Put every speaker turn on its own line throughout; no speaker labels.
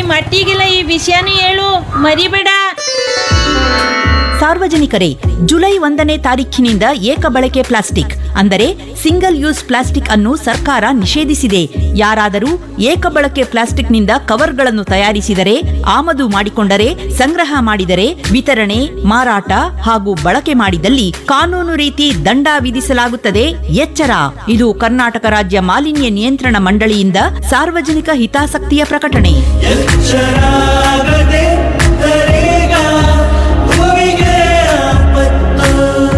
ನಿಮ್ಮ ಅಟ್ಟಿಗೆಲ್ಲ ಈ ವಿಷಯನೂ ಹೇಳು ಮರಿಬೇಡ
ಸಾರ್ವಜನಿಕರೇ ಜುಲೈ ಒಂದನೇ ತಾರೀಖಿನಿಂದ ಏಕ ಬಳಕೆ ಪ್ಲಾಸ್ಟಿಕ್ ಅಂದರೆ ಸಿಂಗಲ್ ಯೂಸ್ ಪ್ಲಾಸ್ಟಿಕ್ ಅನ್ನು ಸರ್ಕಾರ ನಿಷೇಧಿಸಿದೆ ಯಾರಾದರೂ ಏಕ ಬಳಕೆ ಪ್ಲಾಸ್ಟಿಕ್ನಿಂದ ಕವರ್ಗಳನ್ನು ತಯಾರಿಸಿದರೆ ಆಮದು ಮಾಡಿಕೊಂಡರೆ ಸಂಗ್ರಹ ಮಾಡಿದರೆ ವಿತರಣೆ ಮಾರಾಟ ಹಾಗೂ ಬಳಕೆ ಮಾಡಿದಲ್ಲಿ ಕಾನೂನು ರೀತಿ ದಂಡ ವಿಧಿಸಲಾಗುತ್ತದೆ ಎಚ್ಚರ ಇದು ಕರ್ನಾಟಕ ರಾಜ್ಯ ಮಾಲಿನ್ಯ ನಿಯಂತ್ರಣ ಮಂಡಳಿಯಿಂದ ಸಾರ್ವಜನಿಕ ಹಿತಾಸಕ್ತಿಯ ಪ್ರಕಟಣೆ
ಎಚ್ಚರಾಗದೆ ತರೇಗ ಭುವಿಗೆ ಆಪತ್ತು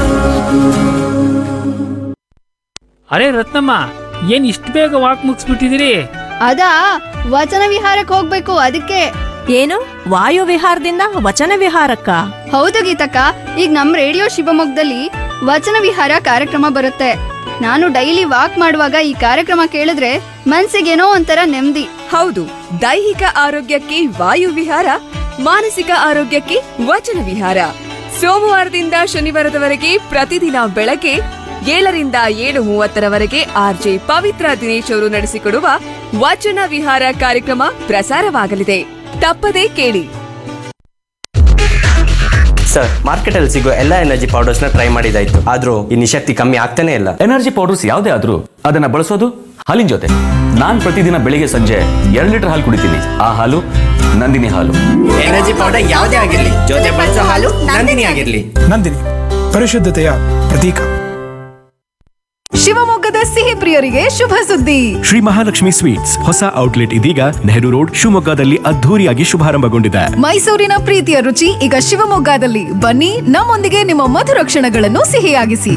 ಅರೆ ರತ್ನಮ್ಮ ಏನ್ ಇಷ್ಟು ಬೇಗ ವಾಕ್ ಮುಗಿಸ್ಬಿಟ್ಟಿದ್ದೀರಿ
ಅದಾ ವಚನ ವಿಹಾರಕ್ಕೆ ಹೋಗ್ಬೇಕು ಅದಕ್ಕೆ
ಏನು ವಾಯು ವಿಹಾರದಿಂದ ವಚನ ವಿಹಾರಕ್ಕ
ಹೌದು ಗೀತಕ್ಕ ಈಗ ನಮ್ ರೇಡಿಯೋ ಶಿವಮೊಗ್ಗದಲ್ಲಿ ವಚನ ವಿಹಾರ ಕಾರ್ಯಕ್ರಮ ಬರುತ್ತೆ ನಾನು ಡೈಲಿ ವಾಕ್ ಮಾಡುವಾಗ ಈ ಕಾರ್ಯಕ್ರಮ ಕೇಳಿದ್ರೆ ಮನ್ಸಿಗೇನೋ ಒಂಥರ ನೆಮ್ಮದಿ
ಹೌದು ದೈಹಿಕ ಆರೋಗ್ಯಕ್ಕೆ ವಾಯು ವಿಹಾರ ಮಾನಸಿಕ ಆರೋಗ್ಯಕ್ಕೆ ವಚನ ವಿಹಾರ ಸೋಮವಾರದಿಂದ ಶನಿವಾರದವರೆಗೆ ಪ್ರತಿದಿನ ಬೆಳಗ್ಗೆ ಏಳರಿಂದ ಏಳು ಮೂವತ್ತರವರೆಗೆ ಆರ್ಜೆ ಪವಿತ್ರ ದಿನೇಶ್ ಅವರು ನಡೆಸಿಕೊಡುವ ವಚನ ವಿಹಾರ ಕಾರ್ಯಕ್ರಮ ಪ್ರಸಾರವಾಗಲಿದೆ ತಪ್ಪದೇ ಕೇಳಿ
ಸರ್ ಮಾರ್ಕೆಟಲ್ಲಿ ಸಿಗೋ ಎಲ್ಲ ಎನರ್ಜಿ ಪೌಡರ್ಸ್ನ ಟ್ರೈ ಮಾಡಿದಾಯ್ತು ಆದ್ರೂ ಈ ನಿಶಕ್ತಿ ಕಮ್ಮಿ ಆಗ್ತಾನೆ ಇಲ್ಲ
ಎನರ್ಜಿ ಪೌಡರ್ಸ್ ಯಾವುದೇ ಆದ್ರೂ ಅದನ್ನ ಬಳಸೋದು ಹಾಲಿನ ಜೊತೆ ನಾನ್ ಪ್ರತಿದಿನ ಬೆಳಿಗ್ಗೆ ಸಂಜೆ ಎರಡು ಲೀಟರ್ ಹಾಲು ಕುಡಿತೀನಿ ಆ ಹಾಲು ನಂದಿನಿ ಹಾಲು
ಎನರ್ಜಿ ಪೌಡರ್ ಯಾವುದೇ ಆಗಿರ್ಲಿ ಜೊತೆ ಬಳಸೋ ಹಾಲು ನಂದಿನಿ ಆಗಿರ್ಲಿ
ನಂದಿನಿ ಪರಿಶುದ್ಧತೆಯ ಪ್ರತೀಕ
ಶಿವಮೊಗ್ಗದ ಸಿಹಿ ಪ್ರಿಯರಿಗೆ ಶುಭ ಸುದ್ದಿ
ಶ್ರೀ ಮಹಾಲಕ್ಷ್ಮಿ ಸ್ವೀಟ್ಸ್ ಹೊಸ ಔಟ್ಲೆಟ್ ಇದೀಗ ನೆಹರು ರೋಡ್ ಶಿವಮೊಗ್ಗದಲ್ಲಿ ಅದ್ಧೂರಿಯಾಗಿ ಶುಭಾರಂಭಗೊಂಡಿದೆ
ಮೈಸೂರಿನ ಪ್ರೀತಿಯ ರುಚಿ ಈಗ ಶಿವಮೊಗ್ಗದಲ್ಲಿ ಬನ್ನಿ ನಮ್ಮೊಂದಿಗೆ ನಿಮ್ಮ ಮಧುರ ಕ್ಷಣಗಳನ್ನು ಸಿಹಿಯಾಗಿಸಿ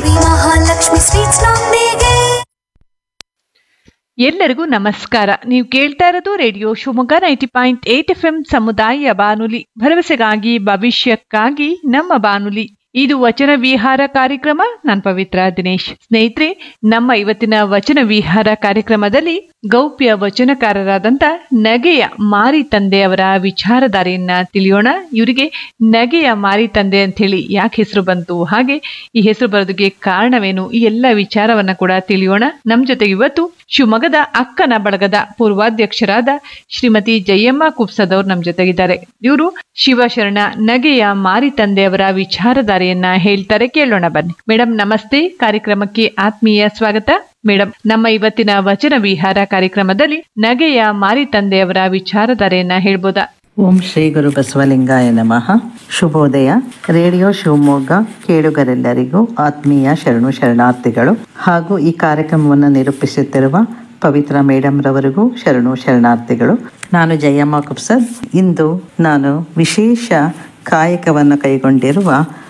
ಎಲ್ಲರಿಗೂ ನಮಸ್ಕಾರ ನೀವು ಕೇಳ್ತಾ ಇರೋದು radio Shivamogga ninety point eight F M ಸಮುದಾಯ ಬಾನುಲಿ ಭರವಸೆಗಾಗಿ ಭವಿಷ್ಯಕ್ಕಾಗಿ ನಮ್ಮ ಬಾನುಲಿ ಇದು ವಚನ ವಿಹಾರ ಕಾರ್ಯಕ್ರಮ ನಾನು ಪವಿತ್ರ ದಿನೇಶ್ ಸ್ನೇಹಿತರೆ ನಮ್ಮ ಇವತ್ತಿನ ವಚನ ವಿಹಾರ ಕಾರ್ಯಕ್ರಮದಲ್ಲಿ ಗೌಪ್ಯ ವಚನಕಾರರಾದಂತ ನಗೆಯ ಮಾರಿ ತಂದೆ ಅವರ ವಿಚಾರಧಾರೆಯನ್ನ ತಿಳಿಯೋಣ ಇವರಿಗೆ ನಗೆಯ ಮಾರಿ ತಂದೆ ಅಂತ ಹೇಳಿ ಯಾಕೆ ಹೆಸರು ಬಂತು ಹಾಗೆ ಈ ಹೆಸರು ಬರೋದಕ್ಕೆ ಕಾರಣವೇನು ಈ ಎಲ್ಲ ವಿಚಾರವನ್ನ ಕೂಡ ತಿಳಿಯೋಣ ನಮ್ ಜೊತೆಗೆ ಇವತ್ತು ಶಿವಮೊಗ್ಗದ ಅಕ್ಕನ ಬಳಗದ ಪೂರ್ವಾಧ್ಯಕ್ಷರಾದ ಶ್ರೀಮತಿ ಜಯಮ್ಮ ಕುಪ್ಸದವ್ರು ನಮ್ ಜೊತೆಗಿದ್ದಾರೆ ಇವರು ಶಿವಶರಣ ನಗೆಯ ಮಾರಿ ತಂದೆಯವರ ವಿಚಾರಧಾರೆಯನ್ನ ಹೇಳ್ತಾರೆ ಕೇಳೋಣ ಬನ್ನಿ ಮೇಡಮ್ ನಮಸ್ತೆ ಕಾರ್ಯಕ್ರಮಕ್ಕೆ ಆತ್ಮೀಯ ಸ್ವಾಗತ ಮೇಡಮ್ ನಮ್ಮ ಇವತ್ತಿನ ವಚನ ವಿಹಾರ ಕಾರ್ಯಕ್ರಮದಲ್ಲಿ ನಗೆಯ ಮಾರಿ ತಂದೆಯವರ ವಿಚಾರಧಾರೆಯನ್ನ ಹೇಳ್ಬೋದಾ
ಓಂ ಶ್ರೀ ಗುರು ಬಸವಲಿಂಗಾಯ ನಮಃ ಶುಭೋದಯ ರೇಡಿಯೋ ಶಿವಮೊಗ್ಗ ಕೇಳುಗರೆಲ್ಲರಿಗೂ ಆತ್ಮೀಯ ಶರಣು ಶರಣಾರ್ಥಿಗಳು ಹಾಗೂ ಈ ಕಾರ್ಯಕ್ರಮವನ್ನು ನಿರೂಪಿಸುತ್ತಿರುವ ಪವಿತ್ರ ಮೇಡಮ್ ರವರಿಗೂ ಶರಣು ಶರಣಾರ್ಥಿಗಳು ನಾನು ಜಯಮ್ಮ ಕುಪ್ಸದ್ ಇಂದು ನಾನು ವಿಶೇಷ ಕಾಯಕವನ್ನು ಕೈಗೊಂಡಿರುವ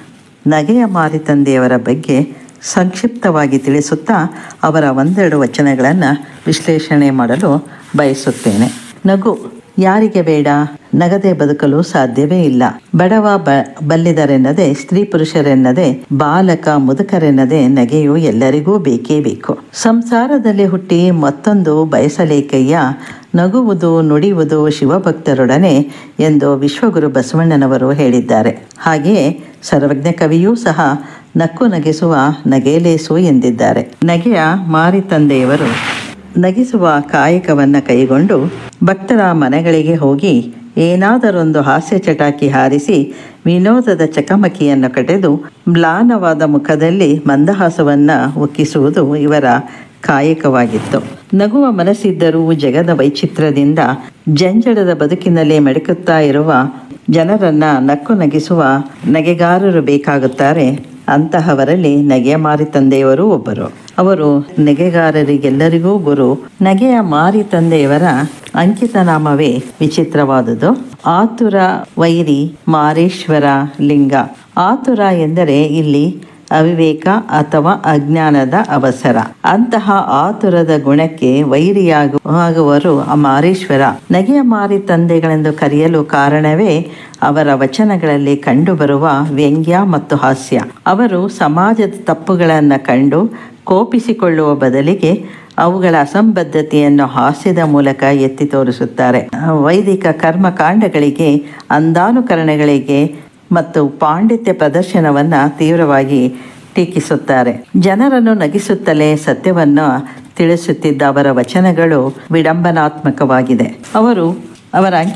ನಗೆಯ ಮಾರಿ ತಂದೆಯವರ ಬಗ್ಗೆ ಸಂಕ್ಷಿಪ್ತವಾಗಿ ತಿಳಿಸುತ್ತಾ ಅವರ ಒಂದೆರಡು ವಚನಗಳನ್ನು ವಿಶ್ಲೇಷಣೆ ಮಾಡಲು ಬಯಸುತ್ತೇನೆ ನಗು ಯಾರಿಗೆ ಬೇಡ ನಗದೆ ಬದುಕಲು ಸಾಧ್ಯವೇ ಇಲ್ಲ ಬಡವ ಬ ಬಲ್ಲಿದರೆನ್ನದೆ ಸ್ತ್ರೀ ಪುರುಷರೆನ್ನದೆ ಬಾಲಕ ಮುದುಕರೆನ್ನದೆ ನಗೆಯು ಎಲ್ಲರಿಗೂ ಬೇಕೇ ಬೇಕು ಸಂಸಾರದಲ್ಲಿ ಹುಟ್ಟಿ ಮತ್ತೊಂದು ಬಯಸಲೇಕಯ್ಯ ನಗುವುದು ನುಡಿಯುವುದು ಶಿವಭಕ್ತರೊಡನೆ ಎಂದು ವಿಶ್ವಗುರು ಬಸವಣ್ಣನವರು ಹೇಳಿದ್ದಾರೆ ಹಾಗೆಯೇ ಸರ್ವಜ್ಞ ಕವಿಯೂ ಸಹ ನಕ್ಕು ನಗಿಸುವ ನಗೆಲೇಸು ಎಂದಿದ್ದಾರೆ ನಗೆಯ ಮಾರಿ ತಂದೆಯವರು ನಗಿಸುವ ಕಾಯಕವನ್ನು ಕೈಗೊಂಡು ಭಕ್ತರ ಮನೆಗಳಿಗೆ ಹೋಗಿ ಏನಾದರೊಂದು ಹಾಸ್ಯ ಚಟಾಕಿ ಹಾರಿಸಿ ವಿನೋದದ ಚಕಮಕಿಯನ್ನು ಕಟೆದು ಮ್ಲಾನವಾದ ಮುಖದಲ್ಲಿ ಮಂದಹಾಸವನ್ನು ಉಕ್ಕಿಸುವುದು ಇವರ ಕಾಯಕವಾಗಿತ್ತು ನಗುವ ಮನಸ್ಸಿದ್ದರೂ ಜಗದ ವೈಚಿತ್ರದಿಂದ ಜಂಜಡದ ಬದುಕಿನಲ್ಲಿ ಮೆಡುಕುತ್ತಾ ಇರುವ ಜನರನ್ನ ನಕ್ಕು ನಗಿಸುವ ನಗೆಗಾರರು ಬೇಕಾಗುತ್ತಾರೆ ಅಂತಹವರಲ್ಲಿ ನಗೆಯ ಮಾರಿ ತಂದೆಯವರು ಒಬ್ಬರು ಅವರು ನಗೆಗಾರರಿಗೆಲ್ಲರಿಗೂ ಗುರು ನಗೆಯ ಮಾರಿ ತಂದೆಯವರ ಅಂಕಿತ ನಾಮವೇ ವಿಚಿತ್ರವಾದುದು ಆತುರ ವೈರಿ ಮಾರೇಶ್ವರ ಲಿಂಗ ಆತುರ ಎಂದರೆ ಇಲ್ಲಿ ಅವಿವೇಕ ಅಥವಾ ಅಜ್ಞಾನದ ಅವಸರ ಅಂತಹ ಆತುರದ ಗುಣಕ್ಕೆ ವೈರಿಯಾಗುವರು ಮಾರೀಶ್ವರ ನಗೆಯ ಮಾರಿ ತಂದೆಗಳೆಂದು ಕರೆಯಲು ಕಾರಣವೇ ಅವರ ವಚನಗಳಲ್ಲಿ ಕಂಡುಬರುವ ವ್ಯಂಗ್ಯ ಮತ್ತು ಹಾಸ್ಯ ಅವರು ಸಮಾಜದ ತಪ್ಪುಗಳನ್ನು ಕಂಡು ಕೋಪಿಸಿಕೊಳ್ಳುವ ಬದಲಿಗೆ ಅವುಗಳ ಅಸಂಬದ್ಧತೆಯನ್ನು ಹಾಸ್ಯದ ಮೂಲಕ ಎತ್ತಿ ತೋರಿಸುತ್ತಾರೆ ವೈದಿಕ ಕರ್ಮಕಾಂಡಗಳಿಗೆ ಅಂದಾನುಕರಣಗಳಿಗೆ ಮತ್ತು ಪಾಂಡಿತ್ಯ ಪ್ರದರ್ಶನವನ್ನು ತೀವ್ರವಾಗಿ ಟೀಕಿಸುತ್ತಾರೆ ಜನರನ್ನು ನಗಿಸುತ್ತಲೇ ಸತ್ಯವನ್ನು ತಿಳಿಸುತ್ತಿದ್ದ ಅವರ ವಚನಗಳು ವಿಡಂಬನಾತ್ಮಕವಾಗಿದೆ ಅವರು ಅವರ